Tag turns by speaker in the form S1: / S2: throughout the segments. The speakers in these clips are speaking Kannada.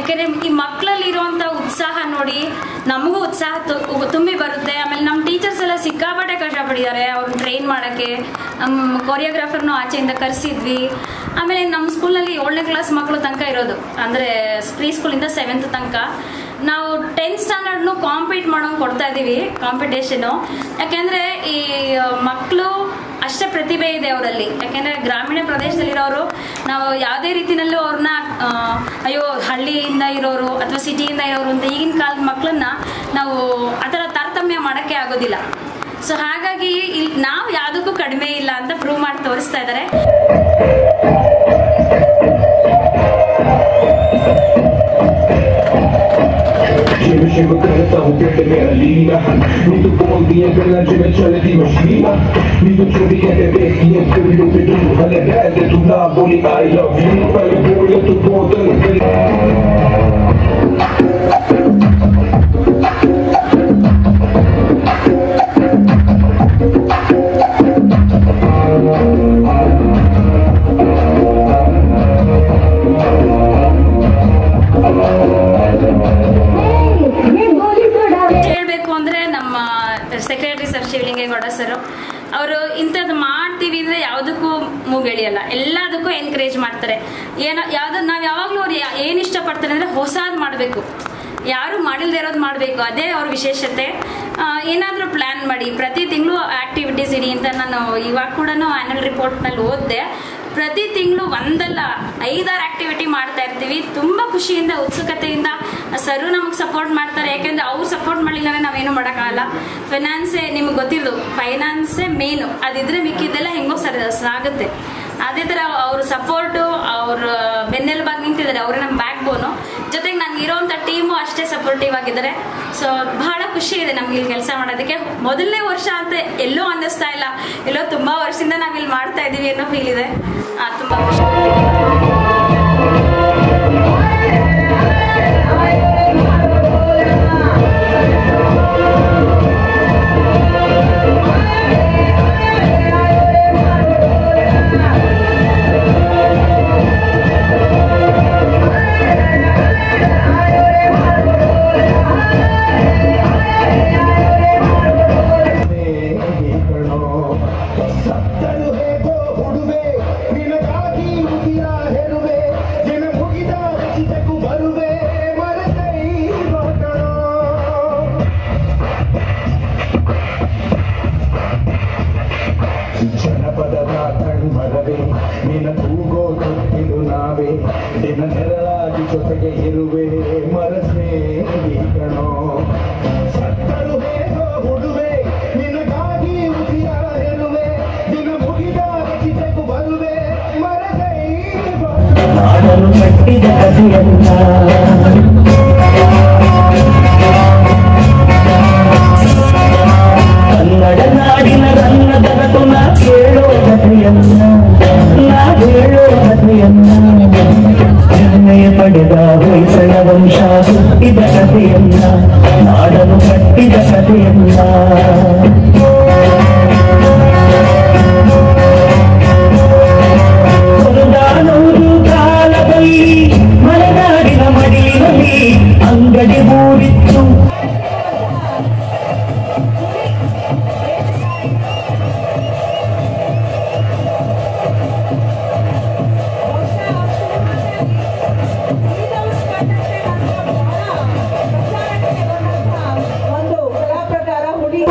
S1: ಯಾಕೆಂದರೆ ಈ ಮಕ್ಕಳಲ್ಲಿ ಇರುವಂಥ ಉತ್ಸಾಹ ನೋಡಿ ನಮಗೂ ಉತ್ಸಾಹ ತು- ತುಂಬಿ ಬರುತ್ತೆ ಆಮೇಲೆ ನಮ್ಮ ಟೀಚರ್ಸ್ ಎಲ್ಲ ಸಿಕ್ಕಾಪಟ್ಟೆ ಕಷ್ಟಪಟ್ಟಿದ್ದಾರೆ ಅವ್ರನ್ನ ಟ್ರೈನ್ ಮಾಡೋಕ್ಕೆ ನಮ್ಮ ಕೊರಿಯೋಗ್ರಾಫರ್ನು ಆಚೆಯಿಂದ ಕರೆಸಿದ್ವಿ ಆಮೇಲೆ ನಮ್ಮ ಸ್ಕೂಲಲ್ಲಿ ಏಳನೇ ಕ್ಲಾಸ್ ಮಕ್ಕಳು ತನಕ ಇರೋದು ಅಂದರೆ ಪ್ರೀ ಸ್ಕೂಲಿಂದ ಸೆವೆಂತ್ ತನಕ ನಾವು ಟೆಂತ್ ಸ್ಟ್ಯಾಂಡರ್ಡ್ನು ಕಾಂಪೀಟ್ ಮಾಡೋಂಗೆ ಕೊಡ್ತಾ ಇದ್ದೀವಿ ಕಾಂಪಿಟೇಷನು ಯಾಕೆಂದರೆ ಈ ಮಕ್ಕಳು ಅಷ್ಟೇ ಪ್ರತಿಭೆ ಇದೆ ಅವರಲ್ಲಿ ಯಾಕೆಂದರೆ ಗ್ರಾಮೀಣ ಪ್ರದೇಶದಲ್ಲಿರೋರು ನಾವು ಯಾವುದೇ ರೀತಿನಲ್ಲೂ ಅವ್ರನ್ನ ಅಯ್ಯೋ ಹಳ್ಳಿಯಿಂದ ಇರೋರು ಅಥವಾ ಸಿಟಿಯಿಂದ ಇರೋರು ಅಂತ ಈಗಿನ ಕಾಲದ ಮಕ್ಕಳನ್ನ ನಾವು ಆ ಥರ ತಾರತಮ್ಯ ಮಾಡೋಕ್ಕೆ ಆಗೋದಿಲ್ಲ ಸೊ ಹಾಗಾಗಿ ಇಲ್ಲಿ ನಾವು ಯಾವುದಕ್ಕೂ ಕಡಿಮೆ ಇಲ್ಲ ಅಂತ ಪ್ರೂವ್ ಮಾಡಿ ತೋರಿಸ್ತಾ ಇದ್ದಾರೆ
S2: Scemo scemo carta un piede mera linea Mi tu pompi e per la gemezzale di Moscina Mi tu trovi che te vedi e per lo che tu Alle belle tu Napoli I love you Per le buie tu poter
S1: ಹೇಳಬೇಕು ಅಂದರೆ ನಮ್ಮ ಸೆಕ್ರೆಟರಿ ಸರ್ ಶಿವಲಿಂಗೇಗೌಡ ಸರ್ ಅವರು ಇಂಥದ್ದು ಮಾಡ್ತೀವಿ ಅಂದರೆ ಯಾವುದಕ್ಕೂ ಮೂಗೆಳಿಯಲ್ಲ ಎಲ್ಲದಕ್ಕೂ ಎನ್ಕರೇಜ್ ಮಾಡ್ತಾರೆ ಏನೋ ಯಾವ್ದು ನಾವು ಯಾವಾಗಲೂ ಅವ್ರು ಏನು ಇಷ್ಟಪಡ್ತಾರೆ ಅಂದರೆ ಹೊಸದು ಮಾಡಬೇಕು ಯಾರು ಮಾಡಿಲ್ದೇ ಇರೋದು ಮಾಡಬೇಕು ಅದೇ ಅವ್ರ ವಿಶೇಷತೆ ಏನಾದರೂ ಪ್ಲ್ಯಾನ್ ಮಾಡಿ ಪ್ರತಿ ತಿಂಗಳು ಆ್ಯಕ್ಟಿವಿಟೀಸ್ ಇಡಿ ಅಂತ ನಾನು ಇವಾಗ ಕೂಡ ಆ್ಯನ್ಯಲ್ ರಿಪೋರ್ಟ್ನಲ್ಲಿ ಓದಿದೆ ಪ್ರತಿ ತಿಂಗಳು ಒಂದಲ್ಲ ಐದಾರು ಆಕ್ಟಿವಿಟಿ ಮಾಡ್ತಾ ಇರ್ತೀವಿ ತುಂಬ ಖುಷಿಯಿಂದ ಉತ್ಸುಕತೆಯಿಂದ ಸರು ನಮಗೆ ಸಪೋರ್ಟ್ ಮಾಡ್ತಾರೆ ಯಾಕೆಂದ್ರೆ ಅವ್ರು ಸಪೋರ್ಟ್ ಮಾಡಲಿಲ್ಲ ಅಂದ್ರೆ ನಾವೇನು ಮಾಡೋಕ್ಕಾಗಲ್ಲ ಫೈನಾನ್ಸೇ ನಿಮ್ಗೆ ಗೊತ್ತಿರೋದು ಫೈನಾನ್ಸೇ ಮೇನು ಅದಿದ್ರೆ ಮಿಕ್ಕಿದ್ದೆಲ್ಲ ಹೆಂಗೋ ಸರ್ ಸಾಗುತ್ತೆ ಅದೇ ಥರ ಅವ್ರ ಸಪೋರ್ಟು ಅವ್ರ ಬೆನ್ನೆಲುಬಾಗಿ ನಿಂತಿದ್ದಾರೆ ಅವರೇ ನಮ್ಮ ಬ್ಯಾಕ್ ಬೋನು ಜೊತೆಗೆ ನನಗೆ ಇರೋವಂಥ ಟೀಮು ಅಷ್ಟೇ ಸಪೋರ್ಟಿವ್ ಆಗಿದ್ದಾರೆ ಸೊ ಬಹಳ ಖುಷಿ ಇದೆ ನಮ್ಗೆ ಇಲ್ಲಿ ಕೆಲಸ ಮಾಡೋದಕ್ಕೆ ಮೊದಲನೇ ವರ್ಷ ಅಂತ ಎಲ್ಲೂ ಅನ್ನಿಸ್ತಾ ಇಲ್ಲ ಎಲ್ಲೋ ತುಂಬ ವರ್ಷದಿಂದ ನಾವಿಲ್ಲಿ ಮಾಡ್ತಾ ಇದ್ದೀವಿ ಅನ್ನೋ ಫೀಲ್ ಇದೆ ಆ, ತುಂಬ ಖುಷಿ
S2: ಸತ್ತಲು ಹೇಗೋ ಹುಡುವೆ ನಿನಗಾಗಿ ಉಸಿರ ಹೆರುವೆ ನಿನ ಮುಗಿದ ರಚಿಸಕು ಬರುವೆ ಮರಕೈ ಮಕ್ಕಳೋ ಜನಪದದ ಕಣ್ಮರವೇ ನಿನ ಕೂಗೋ ತೊಟ್ಟಿಲು ನಾವೇ ನಿನ್ನ ನೆರಳಾಗಿ ಜೊತೆಗೆ ಇರುವೆ ಮರಸೇ ಕಣೋ ಸತ್ತಲು ಹೇಗೋ ಹುಡುವೆ ನಿನಗಾಗಿ ಉಸಿರ ಹೆರುವೆ ನಿನ ಮುಗಿದ ರಚಿಸಕು ಬರುವೆ ಮರಸೈ
S3: ನಾಡಲು ಕಟ್ಟಿದ ಕಥೆಯಲ್ಲ ಕನ್ನಡ ನಾಡಿನ ರನ್ನದಗತು ನಾ ಕೇಳೋ ಕಥೆಯಲ್ಲ ನಾ ಹೇಳೋ ಕಥೆಯಲ್ಲ ಹೆಮ್ಮೆಯ ಪಡೆದ ಹೊಯ್ಸಳ ವಂಶ ಹುಟ್ಟಿದ ಕಥೆಯಲ್ಲ ನಾಡನು ಕಟ್ಟಿದ ಕಥೆಯಲ್ಲ ಹೊರದಾನೂರು ಕಾಲದಲ್ಲಿ ಮಲೆನಾಡಿನ ಮಡಿಲಿನಲ್ಲಿ ಅಂಗಡಿ ಊರಿತ್ತು
S4: ಒಂದು ಕಲಾ ಪ್ರಕಾರ ಹುಡಿ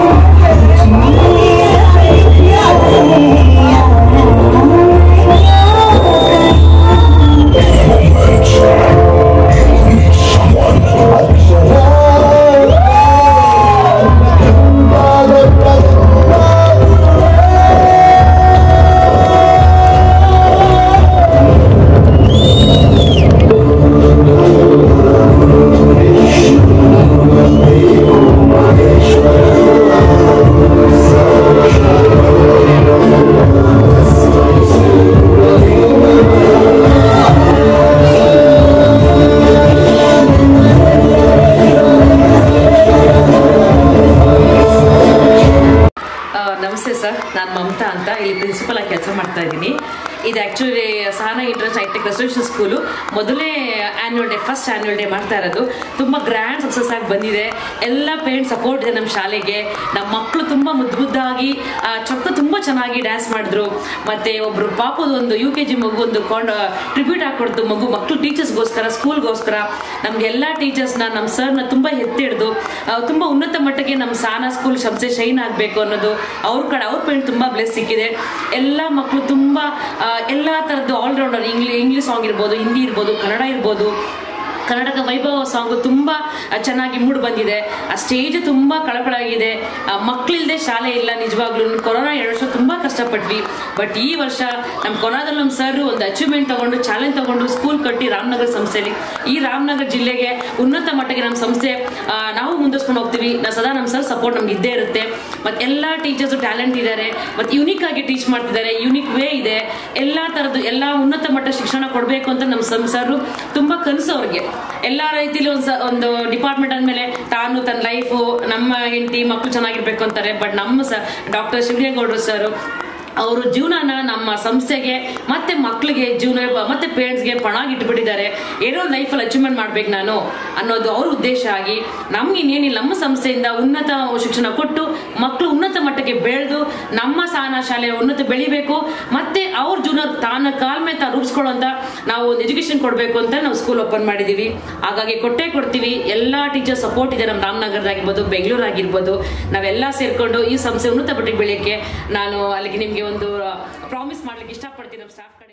S5: ಆ, ನಮಸ್ತೆ ಸರ್ ನಾನು ಮಮತಾ ಅಂತ ಇಲ್ಲಿ ಪ್ರಿನ್ಸಿಪಲ್ ಆಗಿ ಕೆಲಸ ಮಾಡ್ತಾ ಇದ್ದೀನಿ ಇದು actually Sahana international hitech residential school ಮೊದಲನೇ annual day first annual day ಮಾಡ್ತಾ ಇರೋದು ತುಂಬ ಗ್ರ್ಯಾಂಡ್ ಸಕ್ಸಸ್ ಆಗಿ ಬಂದಿದೆ ಎಲ್ಲ ಪೇರೆಂಟ್ಸ್ ಸಪೋರ್ಟ್ ಇದೆ ನಮ್ಮ ಶಾಲೆಗೆ ನಮ್ಮ ಮಕ್ಕಳು ತುಂಬ ಮುದ್ದು ಮುದ್ದಾಗಿ ಆ, ಚೊಕ್ಕ ತುಂಬ ಚೆನ್ನಾಗಿ ಡ್ಯಾನ್ಸ್ ಮಾಡಿದ್ರು ಮತ್ತು ಒಬ್ಬರು ಪಾಪದ ಒಂದು ಯು ಕೆ ಜಿ ಮಗು ಒಂದು ಕೊಂಡ ಟ್ರಿಬ್ಯೂಟ್ ಹಾಕೊಡ್ತು ಮಗು ಮಕ್ಕಳು ಟೀಚರ್ಸ್ಗೋಸ್ಕರ ಸ್ಕೂಲ್ಗೋಸ್ಕರ ನಮ್ಗೆ ಎಲ್ಲ ಟೀಚರ್ಸ್ನ ನಮ್ಮ ಸರ್ನ ತುಂಬ ಎತ್ತಿ ಹಿಡಿದು ತುಂಬ ಉನ್ನತ ಮಟ್ಟಕ್ಕೆ ನಮ್ಮ ಸಾನಾ ಸ್ಕೂಲ್ ಸಂಸ್ಥೆ ಶೈನ್ ಆಗಬೇಕು ಅನ್ನೋದು ಅವ್ರ ಕಡೆ ಅವ್ರ ಪೇಂಟ್ ತುಂಬ ಬ್ಲೆಸ್ ಸಿಕ್ಕಿದೆ ಎಲ್ಲ ಮಕ್ಕಳು ತುಂಬ ಎಲ್ಲ ಥರದ್ದು ಆಲ್ರೌಂಡರ್ ಇಂಗ್ಲಿ ಇಂಗ್ಲೀಷ್ ಸಾಂಗ್ ಇರ್ಬೋದು ಹಿಂದಿ ಇರ್ಬೋದು ಕನ್ನಡ ಇರ್ಬೋದು ಕರ್ನಾಟಕ ವೈಭವ ಸಾಂಗು ತುಂಬ ಚೆನ್ನಾಗಿ ಮೂಡ್ ಬಂದಿದೆ ಆ ಸ್ಟೇಜ್ ತುಂಬ ಕಳಕಳಾಗಿದೆ ಮಕ್ಕಳಿಲ್ಲದೆ ಶಾಲೆ ಇಲ್ಲ ನಿಜವಾಗ್ಲೂ ಕೊರೋನಾ ಎರಡು ವರ್ಷ ತುಂಬ ಕಷ್ಟಪಟ್ವಿ ಬಟ್ ಈ ವರ್ಷ ನಮ್ಮ ಕೊರೋನಾದಲ್ಲಿ ನಮ್ಮ ಸರ್ ಒಂದು ಅಚೀವ್ಮೆಂಟ್ ತಗೊಂಡು ಚಾಲೆಂಜ್ ತಗೊಂಡು ಸ್ಕೂಲ್ ಕಟ್ಟಿ ರಾಮನಗರ ಸಂಸ್ಥೆಯಲ್ಲಿ ಈ ರಾಮನಗರ ಜಿಲ್ಲೆಗೆ ಉನ್ನತ ಮಟ್ಟಕ್ಕೆ ನಮ್ಮ ಸಂಸ್ಥೆ ಆ, ನಾವು ಮುಂದುವರ್ಸ್ಕೊಂಡು ಹೋಗ್ತೀವಿ ನಾವು ಸದಾ ನಮ್ಮ ಸರ್ ಸಪೋರ್ಟ್ ನಮ್ಗೆ ಇದ್ದೇ ಇರುತ್ತೆ ಮತ್ತು ಎಲ್ಲ ಟೀಚರ್ಸ್ ಟ್ಯಾಲೆಂಟ್ ಇದ್ದಾರೆ ಮತ್ತು ಯುನಿಕ್ ಆಗಿ ಟೀಚ್ ಮಾಡ್ತಿದ್ದಾರೆ ಯುನಿಕ್ ವೇ ಇದೆ ಎಲ್ಲ ಥರದ್ದು ಎಲ್ಲ ಉನ್ನತ ಮಟ್ಟ ಶಿಕ್ಷಣ ಕೊಡಬೇಕು ಅಂತ ನಮ್ಮ ಸಂ ಸರ್ ತುಂಬ ಕನಸು ಅವ್ರಿಗೆ ಎಲ್ಲ ರೀತಿಲಿ ಒಂದು ಸ ಒಂದು ಡಿಪಾರ್ಟ್ಮೆಂಟ್ ಅಂದಮೇಲೆ ತಾನು ತನ್ನ ಲೈಫು ನಮ್ಮ ಹೆಂಡತಿ ಮಕ್ಕಳು ಚೆನ್ನಾಗಿರ್ಬೇಕು ಅಂತಾರೆ ಬಟ್ ನಮ್ಮ ಸ ಡಾಕ್ಟರ್ ಶಿವಲಿಂಗೌಡರು ಸರ್ ಅವರು ಜೀವನನ ನಮ್ಮ ಸಂಸ್ಥೆಗೆ ಮತ್ತೆ ಮಕ್ಕಳಿಗೆ ಜೀವನ ಮತ್ತೆ ಪೇರೆಂಟ್ಸ್ಗೆ ಪಣಾಗಿ ಇಟ್ಬಿಟ್ಟಿದ್ದಾರೆ ಏನೋ ಲೈಫಲ್ಲಿ ಅಚೀವ್ಮೆಂಟ್ ಮಾಡ್ಬೇಕು ನಾನು ಅನ್ನೋದು ಅವ್ರ ಉದ್ದೇಶ ಆಗಿ ನಮ್ಗೆ ಇನ್ನೇನಿಲ್ಲ ನಮ್ಮ ಸಂಸ್ಥೆಯಿಂದ ಉನ್ನತ ಶಿಕ್ಷಣ ಕೊಟ್ಟು ಮಕ್ಕಳು ಉನ್ನತ ಮಟ್ಟಕ್ಕೆ ಬೆಳೆದು ನಮ್ಮ ಸಾನ ಶಾಲೆ ಉನ್ನತ ಬೆಳಿಬೇಕು ಮತ್ತೆ ಅವ್ರ ಜೀವನ ತಾನ ಕಾಲ್ ಮೇಲೆ ತಾನು ರೂಪಿಸ್ಕೊಳ್ಳೋಂತ ನಾವು ಒಂದು ಎಜುಕೇಶನ್ ಕೊಡಬೇಕು ಅಂತ ನಾವು ಸ್ಕೂಲ್ ಓಪನ್ ಮಾಡಿದೀವಿ ಹಾಗಾಗಿ ಕೊಟ್ಟೆ ಕೊಡ್ತೀವಿ ಎಲ್ಲ ಟೀಚರ್ ಸಪೋರ್ಟ್ ಇದೆ ನಮ್ಮ ರಾಮನಗರದಾಗಿರ್ಬೋದು ಬೆಂಗಳೂರು ಆಗಿರ್ಬೋದು ನಾವೆಲ್ಲ ಸೇರ್ಕೊಂಡು ಈ ಸಂಸ್ಥೆ ಉನ್ನತ ಮಟ್ಟಿಗೆ ಬೆಳೆಯಕ್ಕೆ ನಾನು ಅಲ್ಲಿಗೆ ನಿಮಗೆ ಒಂದು ಪ್ರಾಮಿಸ್ ಮಾಡ್ಲಿಕ್ಕೆ ಇಷ್ಟಪಡ್ತೀನಿ ನಮ್ಮ ಸ್ಟಾಫ್